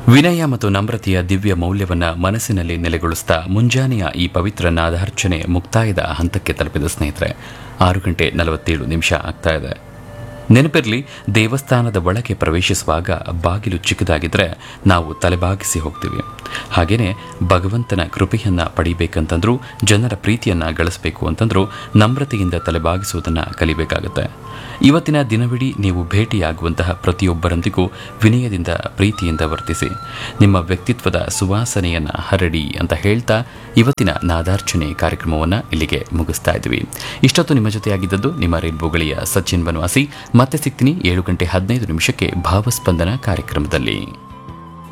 ವಿನಯ ಮತ್ತು ನಮ್ರತೆಯ ದಿವ್ಯ ಮೌಲ್ಯವನ್ನ ಮನಸ್ಸಿನಲ್ಲಿ ನೆಲೆಗೊಳಿಸ್ತಾ ಮುಂಜಾನೆಯ ಈ ಪವಿತ್ರ ನಾದಾರ್ಚನೆ ಮುಕ್ತಾಯದ ಹಂತಕ್ಕೆ ತಲುಪಿದ ಸ್ನೇಹಿತರೆ ಆರು ಗಂಟೆ ನಲವತ್ತೇಳು ನಿಮಿಷ ಆಗ್ತಾ ಇದೆ ನೆನಪಿರಲಿ ದೇವಸ್ಥಾನದ ಒಳಗೆ ಪ್ರವೇಶಿಸುವಾಗ ಬಾಗಿಲು ಚಿಕ್ಕದಾಗಿದ್ರೆ ನಾವು ತಲೆಬಾಗಿಸಿ ಹೋಗ್ತೀವಿ ಹಾಗೇನೆ ಭಗವಂತನ ಕೃಪೆಯನ್ನ ಪಡಿಬೇಕಂತಂದ್ರೂ ಜನರ ಪ್ರೀತಿಯನ್ನ ಗಳಿಸಬೇಕು ಅಂತಂದ್ರೂ ನಮ್ರತೆಯಿಂದ ತಲೆಬಾಗಿಸುವುದನ್ನ ಕಲಿಬೇಕಾಗುತ್ತೆ ಇವತ್ತಿನ ದಿನವಿಡೀ ನೀವು ಭೇಟಿಯಾಗುವಂತಹ ಪ್ರತಿಯೊಬ್ಬರೊಂದಿಗೂ ವಿನಯದಿಂದ ಪ್ರೀತಿಯಿಂದ ವರ್ತಿಸಿ ನಿಮ್ಮ ವ್ಯಕ್ತಿತ್ವದ ಸುವಾಸನೆಯನ್ನ ಹರಡಿ ಅಂತ ಹೇಳ್ತಾ ಇವತ್ತಿನ ನಾದಾರ್ಚನೆ ಕಾರ್ಯಕ್ರಮವನ್ನು ಇಲ್ಲಿಗೆ ಮುಗಿಸ್ತಾ ಇದ್ವಿ ಇಷ್ಟೊತ್ತು ನಿಮ್ಮ ಜೊತೆಯಾಗಿದ್ದದ್ದು ನಿಮ್ಮ ರೈನ್ಬೋ ಗಳಿಯ ಸಚಿನ್ ಬನವಾಸಿ ಮತ್ತೆ ಸಿಗ್ತೀನಿ ಏಳು ಗಂಟೆ ಹದಿನೈದು ನಿಮಿಷಕ್ಕೆ ಭಾವಸ್ಪಂದನ ಕಾರ್ಯಕ್ರಮದಲ್ಲಿ